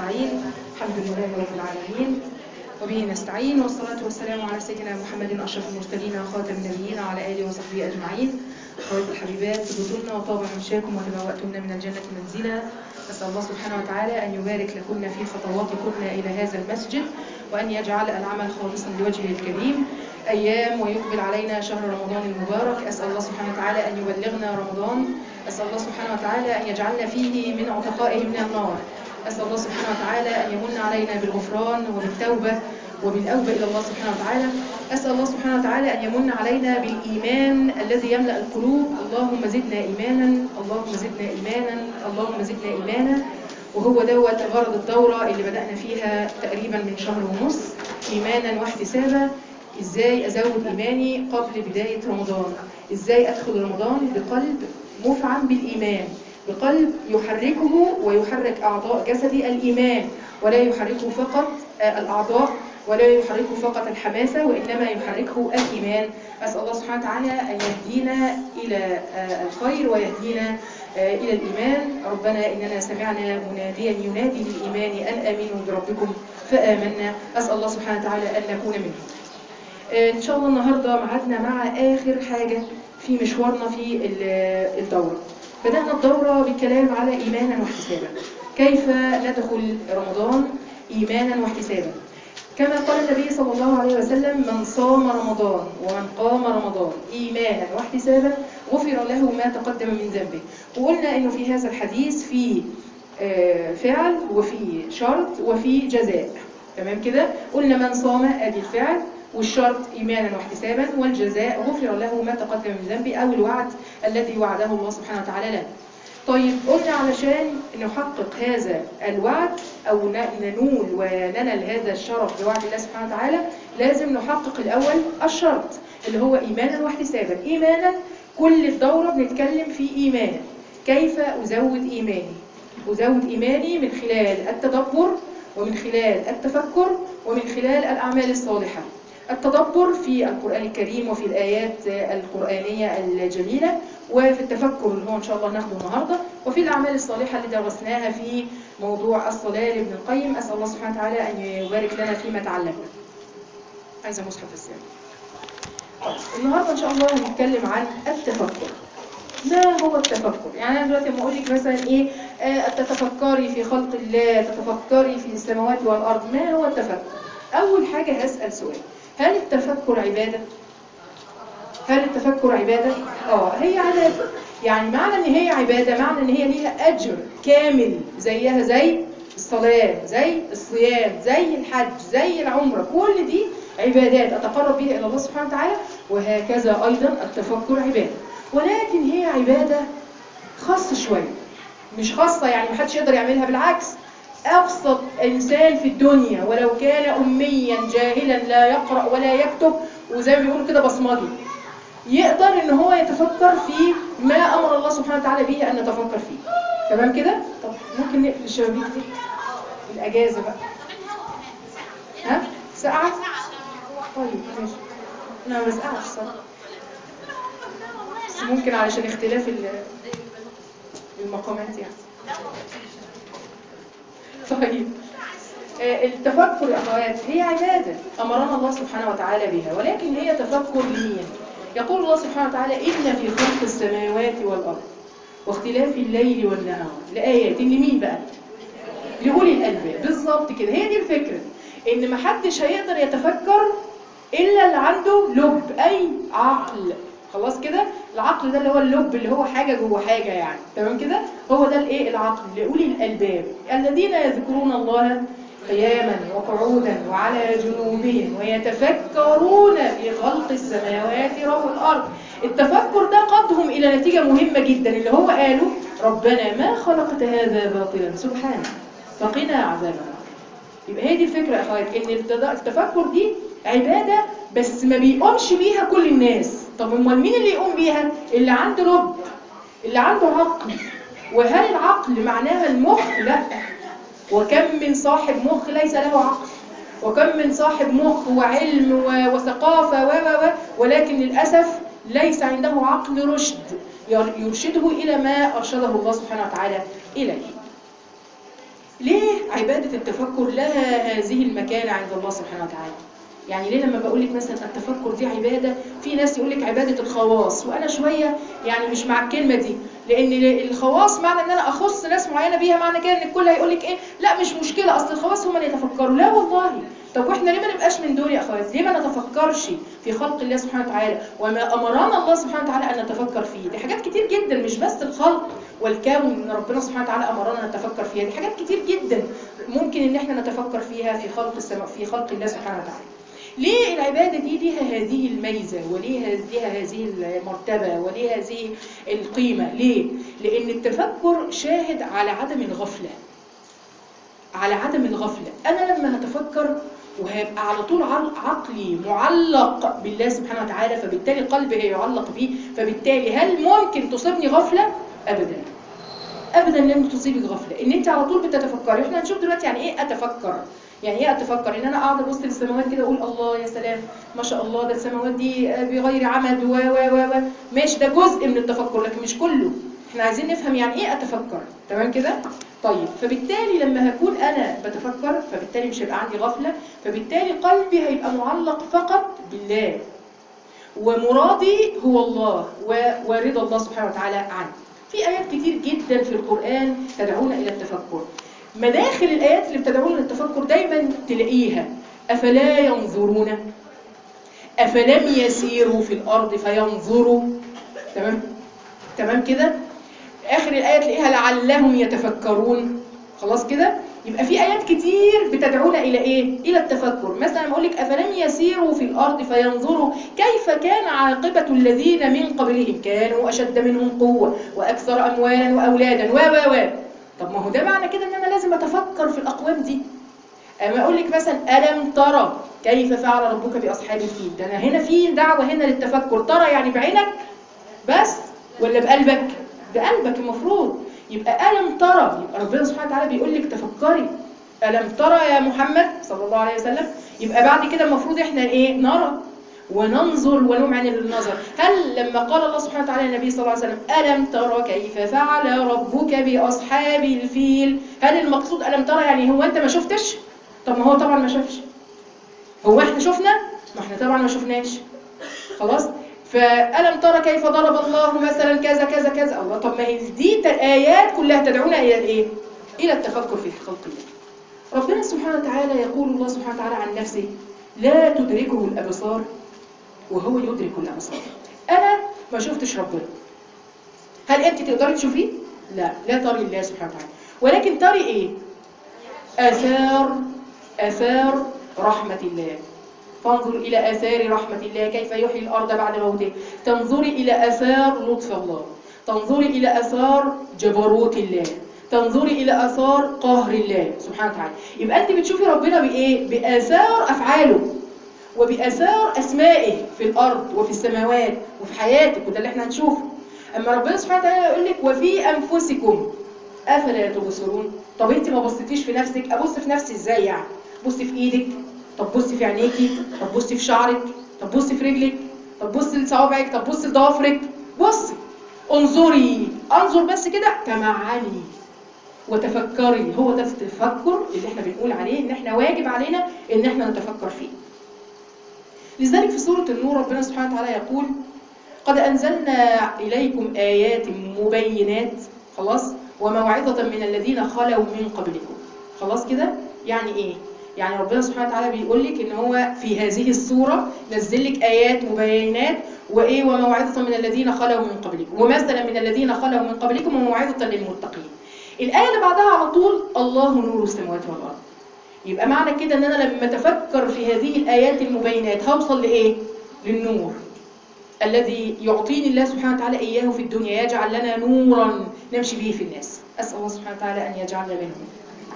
أجمعين الحمد لله رب العالمين وبه نستعين والصلاة والسلام على سيدنا محمد أشرف المرسلين وخاتم النبيين وعلى آله وصحبه أجمعين أخواتي الحبيبات طبتن وطاب ممشاكم وتبوأتن من الجنة منزلا نسأل الله سبحانه وتعالى أن يبارك لكن في خطواتكن إلى هذا المسجد وأن يجعل العمل خالصا لوجهه الكريم أيام ويقبل علينا شهر رمضان المبارك أسأل الله سبحانه وتعالى أن يبلغنا رمضان أسأل الله سبحانه وتعالى أن يجعلنا فيه من عتقائه من النار أسأل الله سبحانه وتعالى أن يمن علينا بالغفران وبالتوبة وبالأوبة إلى الله سبحانه وتعالى أسأل الله سبحانه وتعالى أن يمن علينا بالإيمان الذي يملأ القلوب اللهم زدنا إيمانا اللهم زدنا إيمانا اللهم زدنا إيمانا وهو دوت غرض الدورة اللي بدأنا فيها تقريبا من شهر ونص إيمانا واحتسابا إزاي أزود إيماني قبل بداية رمضان إزاي أدخل رمضان بقلب مفعم بالإيمان بقلب يحركه ويحرك أعضاء جسدي الإيمان ولا يحركه فقط الأعضاء ولا يحركه فقط الحماسة وإنما يحركه الإيمان أسأل الله سبحانه وتعالى أن يهدينا إلى الخير ويهدينا إلى الإيمان ربنا إننا سمعنا مناديا ينادي للإيمان أن آمنوا بربكم فآمنا أسأل الله سبحانه وتعالى أن نكون منهم إن شاء الله النهاردة معادنا مع آخر حاجة في مشوارنا في الدورة بدأنا الدورة بالكلام على إيمانا واحتسابا كيف ندخل رمضان إيمانا واحتسابا كما قال النبي صلى الله عليه وسلم من صام رمضان ومن قام رمضان إيمانا واحتسابا غفر له ما تقدم من ذنبه وقلنا أنه في هذا الحديث في فعل وفي شرط وفي جزاء تمام كده قلنا من صام أدي الفعل والشرط إيمانا واحتسابا والجزاء غفر له ما تقدم من ذنبه أو الوعد الذي وعده الله سبحانه وتعالى لنا طيب قلنا علشان نحقق هذا الوعد أو ننول وننل هذا الشرف بوعد الله سبحانه وتعالى لازم نحقق الأول الشرط اللي هو إيمانا واحتسابا إيمانا كل الدورة بنتكلم في إيمانا كيف أزود إيماني أزود إيماني من خلال التدبر ومن خلال التفكر ومن خلال الأعمال الصالحة التدبر في القرآن الكريم وفي الآيات القرآنية الجميلة وفي التفكر اللي هو إن شاء الله ناخده النهاردة وفي الأعمال الصالحة اللي درسناها في موضوع الصلاة لابن القيم أسأل الله سبحانه وتعالى أن يبارك لنا فيما تعلمنا عايزة مصحف السلام النهاردة إن شاء الله هنتكلم عن التفكر ما هو التفكر؟ يعني أنا دلوقتي لما أقول لك مثلا إيه آه تتفكري في خلق الله تتفكري في السماوات والأرض ما هو التفكر؟ أول حاجة هسأل سؤال هل التفكر عبادة؟ هل التفكر عبادة؟ اه هي عبادة يعني معنى ان هي عبادة معنى ان هي ليها اجر كامل زيها زي الصلاة زي الصيام زي الحج زي العمرة كل دي عبادات اتقرب بها الى الله سبحانه وتعالى وهكذا ايضا التفكر عبادة ولكن هي عبادة خاصة شوية مش خاصة يعني محدش يقدر يعملها بالعكس أبسط إنسان في الدنيا ولو كان أميا جاهلا لا يقرأ ولا يكتب وزي ما بيقولوا كده بصمجي يقدر ان هو يتفكر في ما أمر الله سبحانه وتعالى به أن نتفكر فيه تمام كده؟ طب ممكن نقفل الشبابيك دي الأجازة بقى ها؟ ساعة؟ طيب ماشي أنا ما بسقعش صراحة بس ممكن علشان اختلاف المقامات يعني طيب التفكر يا اخوات هي عبادة أمرنا الله سبحانه وتعالى بها ولكن هي تفكر لمين يقول الله سبحانه وتعالى إن في خلق السماوات والأرض واختلاف الليل والنهار لآيات لمين بقى لأولي الألباب بالظبط كده هي دي الفكرة إن محدش هيقدر يتفكر إلا اللي عنده لب أي عقل خلاص كده العقل ده اللي هو اللب اللي هو حاجة جوه حاجة يعني تمام كده هو ده الايه العقل لأولي الألباب الذين يذكرون الله قياما وقعودا وعلى جنوبهم ويتفكرون في خلق السماوات والأرض التفكر ده قادهم إلى نتيجة مهمة جدا اللي هو قالوا ربنا ما خلقت هذا باطلا سبحانك فقنا عذاب النار يبقى هي دي الفكرة يا أخوات إن التفكر دي عبادة بس ما بيقومش بيها كل الناس طب امال مين اللي يقوم بيها اللي عنده لب اللي عنده عقل وهل العقل معناها المخ لا وكم من صاحب مخ ليس له عقل وكم من صاحب مخ وعلم وثقافة و و ولكن للأسف ليس عنده عقل رشد يرشده إلى ما أرشده الله سبحانه وتعالى إليه ليه عبادة التفكر لها هذه المكانة عند الله سبحانه وتعالى يعني ليه لما بقول لك مثلا التفكر دي عبادة في ناس يقول لك عبادة الخواص وأنا شوية يعني مش مع الكلمة دي لأن الخواص معنى إن أنا أخص ناس معينة بيها معنى كده إن الكل هيقول لك إيه لا مش مشكلة أصل الخواص هم اللي يتفكروا لا والله طب واحنا ليه ما نبقاش من دول يا اخوات ليه ما نتفكرش في خلق الله سبحانه وتعالى وما امرنا الله سبحانه وتعالى ان نتفكر فيه دي حاجات كتير جدا مش بس الخلق والكون ان ربنا سبحانه وتعالى امرنا نتفكر فيها دي حاجات كتير جدا ممكن ان احنا نتفكر فيها في خلق السماء في خلق الله سبحانه وتعالى ليه العبادة دي ليها هذه الميزة وليه ليها هذه المرتبة وليه هذه القيمة ليه؟ لأن التفكر شاهد على عدم الغفلة على عدم الغفلة أنا لما هتفكر وهيبقى على طول عقلي معلق بالله سبحانه وتعالى فبالتالي قلبي هيعلق بيه فبالتالي هل ممكن تصيبني غفلة؟ أبدا أبدا لن تصيبك غفلة إن أنت على طول بتتفكري إحنا هنشوف دلوقتي يعني إيه أتفكر يعني ايه اتفكر ان انا قاعده ابص للسماوات كده اقول الله يا سلام ما شاء الله ده السماوات دي بغير عمد و و و ماشي ده جزء من التفكر لكن مش كله احنا عايزين نفهم يعني ايه اتفكر تمام كده طيب فبالتالي لما هكون انا بتفكر فبالتالي مش هيبقى عندي غفله فبالتالي قلبي هيبقى معلق فقط بالله ومرادي هو الله ورضا الله سبحانه وتعالى عنه في ايات كتير جدا في القران تدعونا الى التفكر مداخل الآيات اللي بتدعونا للتفكر دايما تلاقيها أفلا ينظرون أفلم يسيروا في الأرض فينظروا تمام تمام كده آخر الآية تلاقيها لعلهم يتفكرون خلاص كده يبقى في آيات كتير بتدعونا إلى إيه؟ إلى التفكر مثلا أقول لك أفلم يسيروا في الأرض فينظروا كيف كان عاقبة الذين من قبلهم كانوا أشد منهم قوة وأكثر أموالا وأولادا و و و طب ما هو ده معنى كده ان انا لازم اتفكر في الاقوام دي اما اقول لك مثلا الم ترى كيف فعل ربك باصحاب الفيل ده انا هنا في دعوه هنا للتفكر ترى يعني بعينك بس ولا بقلبك بقلبك المفروض يبقى الم ترى يبقى ربنا سبحانه وتعالى بيقول لك تفكري الم ترى يا محمد صلى الله عليه وسلم يبقى بعد كده المفروض احنا ايه نرى وننظر ونمعن للنظر هل لما قال الله سبحانه وتعالى للنبي صلى الله عليه وسلم ألم ترى كيف فعل ربك بأصحاب الفيل هل المقصود ألم ترى يعني هو أنت ما شفتش طب ما هو طبعا ما شافش هو احنا شفنا ما احنا طبعا ما شفناش خلاص فألم ترى كيف ضرب الله مثلا كذا كذا كذا الله طب ما هي دي آيات كلها تدعونا إلى الإيه إلى التفكر في خلق الله ربنا سبحانه وتعالى يقول الله سبحانه وتعالى عن نفسه لا تدركه الأبصار وهو يدرك الأبصار أنا ما شفتش ربنا هل أنت تقدري تشوفيه؟ لا لا تري الله سبحانه وتعالى ولكن تري إيه؟ آثار آثار رحمة الله فانظر إلى آثار رحمة الله كيف يحيي الأرض بعد موته تنظري إلى آثار لطف الله تنظري إلى آثار جبروت الله تنظري إلى آثار قهر الله سبحانه وتعالى يبقى أنت بتشوفي ربنا بإيه؟ بآثار أفعاله وبآثار أسمائه في الأرض وفي السماوات وفي حياتك وده اللي احنا هنشوفه أما ربنا سبحانه وتعالى يقول لك وفي أنفسكم أفلا تبصرون طب أنت ما بصيتيش في نفسك أبص في نفسي إزاي يعني بصي في إيدك طب بصي في عينيكي طب بصي في شعرك طب بصي في رجلك طب بصي لصوابعك طب بصي لضوافرك بصي انظري انظر بس كده تمعني وتفكري هو ده التفكر اللي احنا بنقول عليه ان احنا واجب علينا ان احنا نتفكر فيه لذلك في سورة النور ربنا سبحانه وتعالى يقول قد أنزلنا إليكم آيات مبينات خلاص وموعظة من الذين خلوا من قبلكم خلاص كده يعني إيه يعني ربنا سبحانه وتعالى بيقول لك ان هو في هذه السورة نزل لك آيات مبينات وإيه وموعظة من الذين خلوا من قبلكم ومثلا من الذين خلوا من قبلكم وموعظة للمتقين الآية اللي بعدها على طول الله نور السماوات والأرض يبقى معنى كده ان انا لما اتفكر في هذه الايات المبينات هوصل لايه للنور الذي يعطيني الله سبحانه وتعالى اياه في الدنيا يجعل لنا نورا نمشي به في الناس اسال الله سبحانه وتعالى ان يجعلنا منهم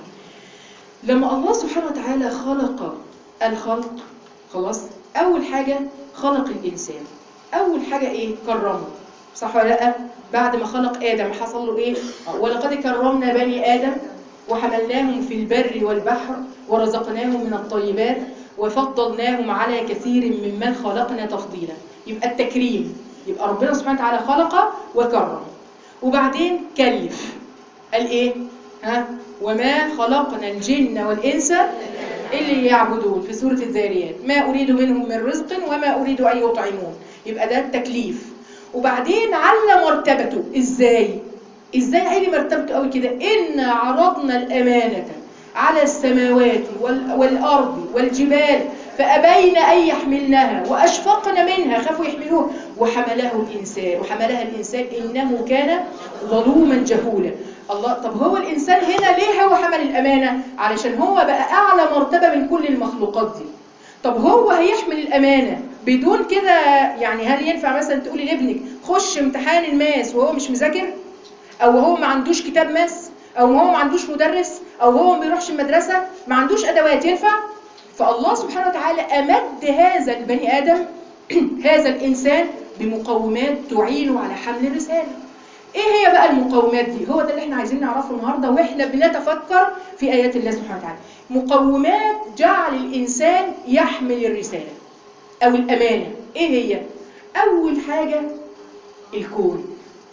لما الله سبحانه وتعالى خلق الخلق خلاص اول حاجه خلق الانسان اول حاجه ايه كرمه صح ولا لا بعد ما خلق ادم حصل له ايه ولقد كرمنا بني ادم وحملناهم في البر والبحر ورزقناهم من الطيبات وفضلناهم على كثير ممن خلقنا تفضيلا يبقى التكريم يبقى ربنا سبحانه وتعالى خلق وكرم وبعدين كلف قال ايه ها وما خلقنا الجن والإنس إلا ليعبدون في سورة الذاريات ما أريد منهم من رزق وما أريد أن يطعمون يبقى ده التكليف وبعدين على مرتبته إزاي إزاي عيني مرتبته قوي كده إن عرضنا الأمانة على السماوات وال- والأرض والجبال فأبين أن يحملنها وأشفقن منها خافوا يحملوها وحمله الإنسان وحملها الإنسان إنه كان ظلوما جهولا الله طب هو الإنسان هنا ليه هو حمل الأمانة علشان هو بقى أعلى مرتبة من كل المخلوقات دي طب هو هيحمل الأمانة بدون كده يعني هل ينفع مثلا تقولي لابنك خش امتحان الماس وهو مش مذاكر او هو ما عندوش كتاب ماس او هو ما عندوش مدرس او هو ما بيروحش المدرسه ما عندوش ادوات ينفع فالله سبحانه وتعالى امد هذا البني ادم هذا الانسان بمقومات تعينه على حمل الرساله ايه هي بقى المقومات دي هو ده اللي احنا عايزين نعرفه النهارده واحنا بنتفكر في ايات الله سبحانه وتعالى مقومات جعل الانسان يحمل الرساله او الامانه ايه هي اول حاجه الكون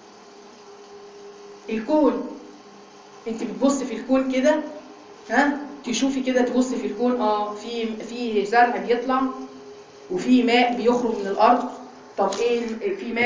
الكون انت بتبص في الكون كده ها تشوفي كده تبص في الكون اه في في زرع بيطلع وفي ماء بيخرج من الارض طب ايه في ماء